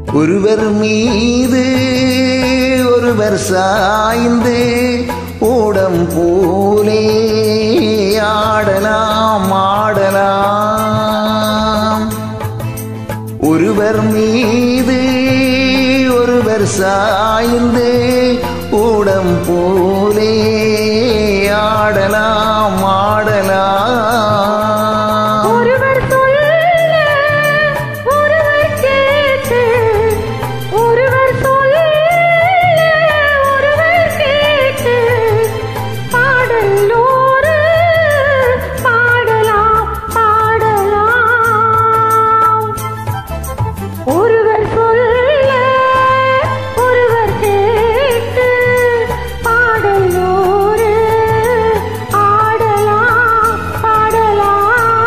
ஒருவர் மீது ஒருவர் சாய்ந்து ஓடம் போலே ஆடலாம் ஆடலாம் ஒருவர் மீது ஒருவர் சாய்ந்து ஓடம் போலே ஆடலாம் ஆடலாம் ஒருவர் சொல்ல ஒருவர் கேட்டு ஒருவர் சொல்ல ஒருவர் கேட்டு பாடலோடு பாடலாம் பாடலாம் ஒருவர் சொல்ல ஒருவர் கேட்டு பாடலோடு ஆடலாம் பாடலாம்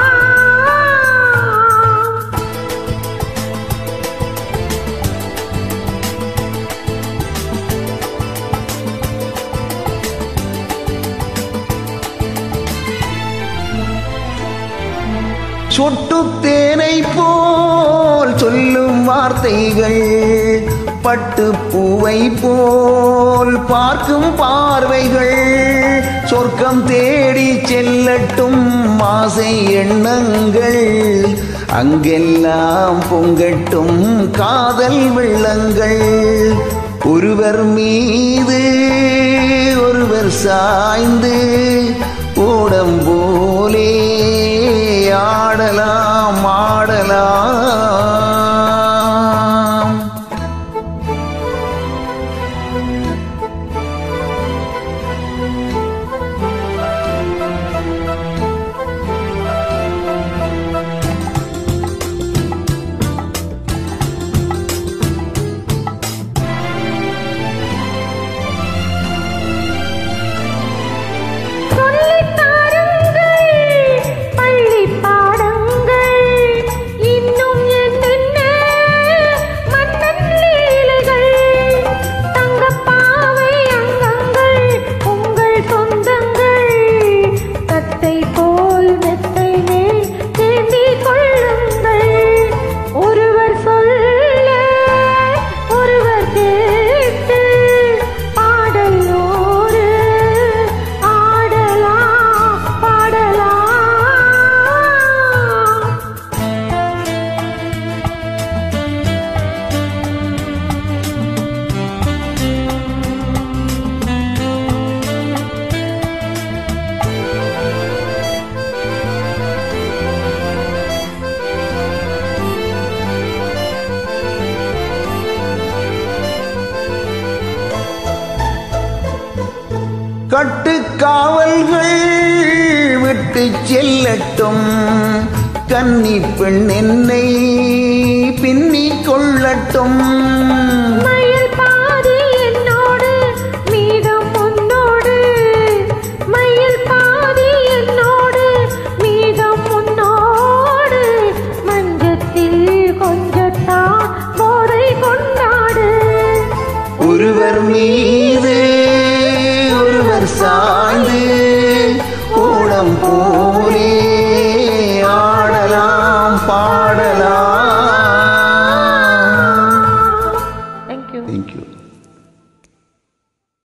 சொட்டு தேனை போல் சொல்லும் வார்த்தைகள் பட்டு பூவை போல் பார்க்கும் பார்வைகள் சொர்க்கம் தேடி செல்லட்டும் ஆசை எண்ணங்கள் அங்கெல்லாம் பொங்கட்டும் காதல் வெள்ளங்கள் ஒருவர் மீது ஒருவர் சாய்ந்து ஓடம் போலே ஆடலாம் ஆடலாம் சொல்லித் தாருங்கள் பள்ளி பாடங்கள் இன்னும் என்னென்ன மன்னன் லீலைகள் தங்கப்பாவை அங்கங்கள் உங்கள் சொந்தங்கள் தத்தை போல் மெத்தை மேல் தேந்தி கொள்ளுங்கள் ஒருவர் சொல்ல ஒருவர் கேட்டு பாடலோடு ஆடலாம் பாடலாம் கட்டுக்காவல்கள் விட்டு செல்லட்டும் கன்னி பெண் என்னை பின்னிக் கொள்ளட்டும் மயில் பாதி என்னோடு மீதம் உன்னோடு மயில் பாதி என்னோடு மீதம் உன்னோடு மஞ்சத்தில் கொஞ்சத்தான் போதை கொண்டாடு ஒருவர் மீது ஒருவர் சாய்ந்து ஓடம் போ